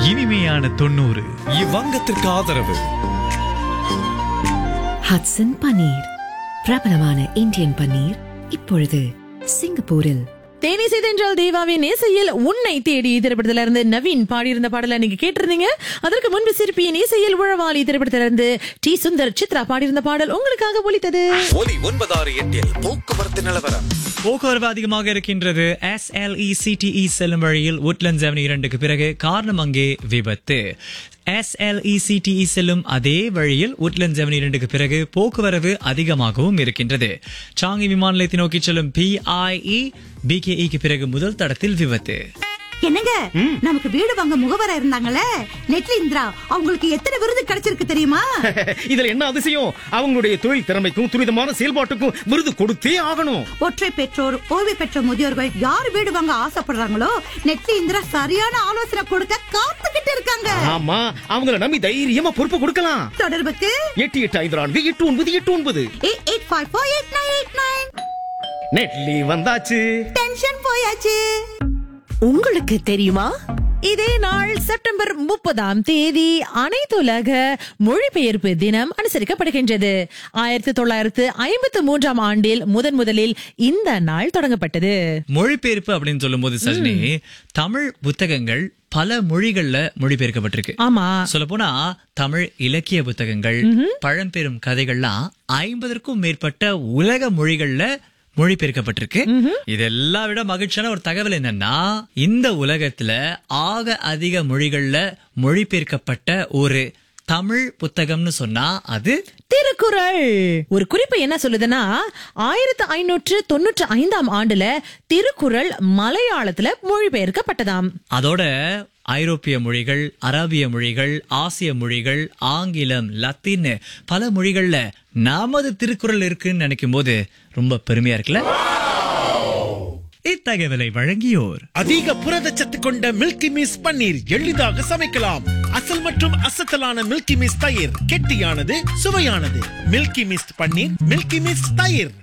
இனிமையான தொண்ணூறு இவ்வங்கத்திற்கு ஆதரவு ஹட்சன் பன்னீர் பிரபலமான இந்தியன் பன்னீர் இப்பொழுது சிங்கப்பூரில் தேனிசை தென்றால் தேவாவின் இசையில் உன்னை தேடி திரைப்படத்துல இருந்து நவீன் பாடியிருந்த பாடலை நீங்க கேட்டிருந்தீங்க அதற்கு முன்பு சிற்பியின் இசையில் உழவாளி திரைப்படத்துல இருந்து டி சுந்தர் சித்ரா பாடியிருந்த பாடல் உங்களுக்காக ஒலித்தது ஒலி ஒன்பதாறு எட்டில் போக்குவரத்து நிலவரம் போக்குவரவு அதிகமாக இருக்கின்றது எஸ்எல்இ சிடிஇ செல்லும் வழியில் உட்லண்ட்ஸ் அவனி இரண்டுக்கு பிறகு காரணம் அங்கே விபத்து எஸ்எல்இ சிடிஇ செல்லும் அதே வழியில் உட்லண்ட்ஸ் அவனி இரண்டுக்கு பிறகு போக்குவரவு அதிகமாகவும் இருக்கின்றது சாங்கி விமான நிலையத்தை நோக்கி செல்லும் பிஐஇ பிகேஇக்கு பிறகு முதல் தடத்தில் விபத்து என்னங்க நமக்கு வீடு வாங்க முகவரா இருந்தாங்கல்ல நெட்லி இந்திரா அவங்களுக்கு எத்தனை விருது கிடைச்சிருக்கு தெரியுமா இதுல என்ன அதிசயம் அவங்களுடைய தொழில் திறமைக்கும் துரிதமான செயல்பாட்டுக்கும் விருது கொடுத்தே ஆகணும் ஒற்றை பெற்றோர் ஓய்வு பெற்ற முதியோர்கள் யார் வீடு வாங்க ஆசைப்படுறாங்களோ நெட்லி இந்திரா சரியான ஆலோசனை கொடுக்க காத்துக்கிட்டு இருக்காங்க ஆமா அவங்கள நம்பி தைரியமா பொறுப்பு கொடுக்கலாம் தொடர்புக்கு எட்டு எட்டு ஐந்து நான்கு எட்டு ஒன்பது எட்டு ஒன்பது eight eight five four eight nine eight nine நெட்லி வந்தாச்சு டென்ஷன் போயாச்சு உங்களுக்கு தெரியுமா இதே நாள் செப்டம்பர் முப்பதாம் தேதி அனைத்துலக மொழிபெயர்ப்பு தினம் அனுசரிக்கப்படுகின்றது ஆயிரத்தி தொள்ளாயிரத்து ஐம்பத்து மூன்றாம் ஆண்டில் முதன் முதலில் இந்த நாள் தொடங்கப்பட்டது மொழிபெயர்ப்பு அப்படின்னு சொல்லும்போது சஜினி தமிழ் புத்தகங்கள் பல மொழிகள்ல மொழிபெயர்க்கப்பட்டிருக்கு ஆமா சொல்ல போனா தமிழ் இலக்கிய புத்தகங்கள் பழம்பெரும் கதைகள்லாம் ஐம்பதற்கும் மேற்பட்ட உலக மொழிகள்ல மொழிபெயர்க்கப்பட்டிருக்கு இதெல்லாம் விட மகிழ்ச்சியான ஒரு தகவல் என்னன்னா இந்த உலகத்துல ஆக அதிக மொழிகள்ல மொழிபெயர்க்கப்பட்ட ஒரு தமிழ் புத்தகம்னு சொன்னா அது திருக்குறள் ஒரு குறிப்பு என்ன சொல்லுதுன்னா ஆயிரத்து ஐநூற்று தொண்ணூற்று ஐந்தாம் ஆண்டுல திருக்குறள் மலையாளத்துல மொழிபெயர்க்கப்பட்டதாம் அதோட ஐரோப்பிய மொழிகள் அரபிய மொழிகள் ஆசிய மொழிகள் ஆங்கிலம் லத்தீன் பல மொழிகள்ல நமது திருக்குறள் இருக்குன்னு நினைக்கும் போது ரொம்ப பெருமையா இருக்குல்ல இத்தகவலை வழங்கியோர் அதிக புரதச்சத்து கொண்ட மில்கி மிஸ் பன்னீர் எளிதாக சமைக்கலாம் அசல் மற்றும் அசத்தலான மில்கி மிஸ் தயிர் கெட்டியானது சுவையானது milky mist paneer milky mist தயிர்